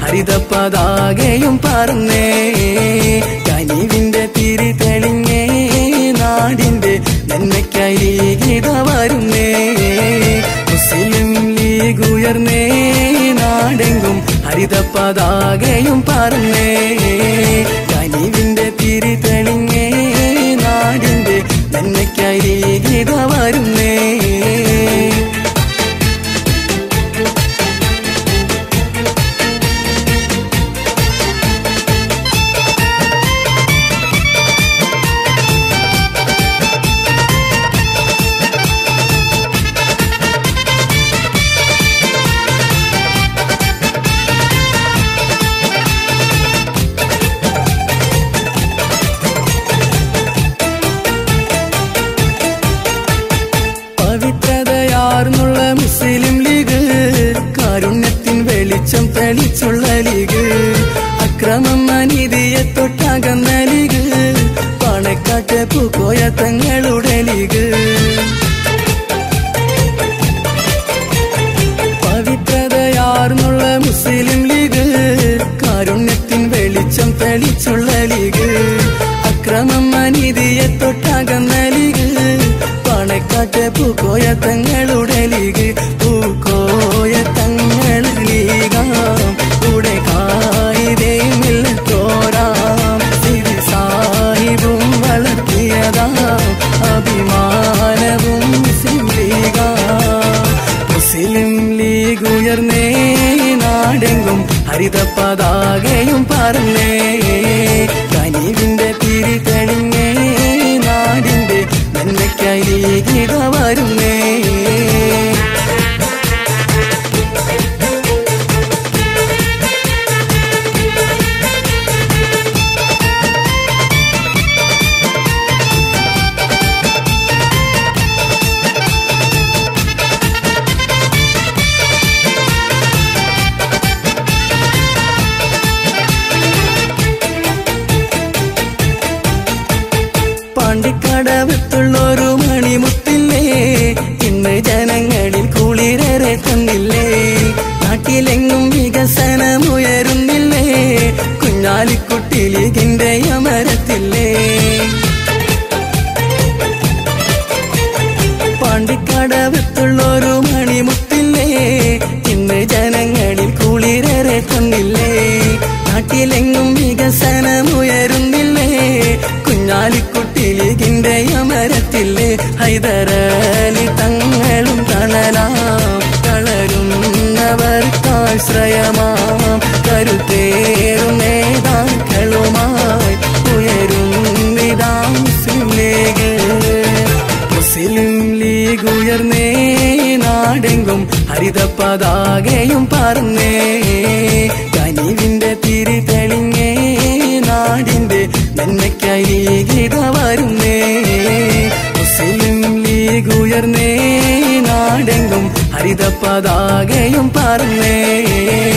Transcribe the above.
ഹരിത പതാകയും പറന്നേ കനിവിന്റെ തിരി തെളിഞ്ഞേ നാടിന്റെ നന്മയ്ക്കായി ഗീത വരുന്നേ മുസ്ലിം ലീഗ് ഉയർന്നേ നാടെങ്കും ഹരിത പതാകയും പറന്നേ കനിവിന്റെ തിരി തെളിഞ്ഞേ നാടിന്റെ നന്മയ്ക്കായി ഗീത വരുന്നേ പവിത്രതയാർന്നുള്ള മുസ്ലിം ലീഗ് കാരുണ്യത്തിൻ വെളിച്ചം തെളിച്ചുള്ള ലീഗ് അക്രമം അനീതിയെ തൊട്ടകന്ന ലീഗ് പണക്കാട്ട് പൂക്കോയ തങ്ങളുടെ ലീഗ് പവിത്രതയാർന്നുള്ള മുസ്ലിം ലീഗ് കാരുണ്യത്തിൻ വെളിച്ചം തെളിച്ചുള്ള ലീഗ് അക്രമം അനീതിയെ തൊട്ടകന്ന ലീഗ് പണക്കാട്ട് പൂക്കോയ തങ്ങളുടെ ലീഗ് പൂക്കോയ തങ്ങൾ ലീഗാം കൂടെ കായിതേമില്ല തോരാം സിരി സാഹിബും വളർത്തിയതാം അഭിമാനവും മുസ്ലിം ലീഗാം മുസ്ലിം ലീഗ് ഉയർന്നേ നാടെങ്കും ഹരിത പതാകയും പറന്നേ കനിവിന്റെ തിരി തെളിഞ്ഞേ നാടിന്റെ നന്മയ്ക്കായി ഗീത വരുന്നേ പാണ്ടിക്കടവത്തുള്ളൊരു മണിമുത്തില്ലേ ഇന്ന് ജനങ്ങളിൽ കുളിരേറെ തന്നില്ലേ നാട്ടിലെങ്ങും വികസനമുയരുന്നില്ലേ കുഞ്ഞാലിക്കുട്ടി ലീഗിന്റെ അമരത്തില്ലേ പാണ്ടിക്കടവത്തുള്ളൊരു മണിമുത്തില്ലേ ഇന്ന് ജനങ്ങളിൽ കുളിരേറെ തന്നില്ലേ നാട്ടിലെങ്ങും വികസനമുയരുന്നില്ലേ കുഞ്ഞാലിക്കുട്ടി ലീഗിന്റെ അമരത്തില്ലേ ഹൈദരലി തങ്ങളും തണലാം തളരുന്നവർക്കാശ്രയമാം കരുത്തേറും നേതാക്കളുമായി ഉയരും വിതാ മുസ്ലിം ലീഗ് മുസ്ലിം ലീഗ് ഉയർന്നേ നാടെങ്കും ഹരിത പതാകയും പറന്നേ കനിവിന്റെ തിരി തെളിഞ്ഞേ നാടിന്റെ നന്മയ്ക്കായി ഗീത വരുന്നേ മുസ്ലിം ലീഗ് ഉയർന്നേ നാടെങ്കും ഹരിത പതാകയും പറന്നേ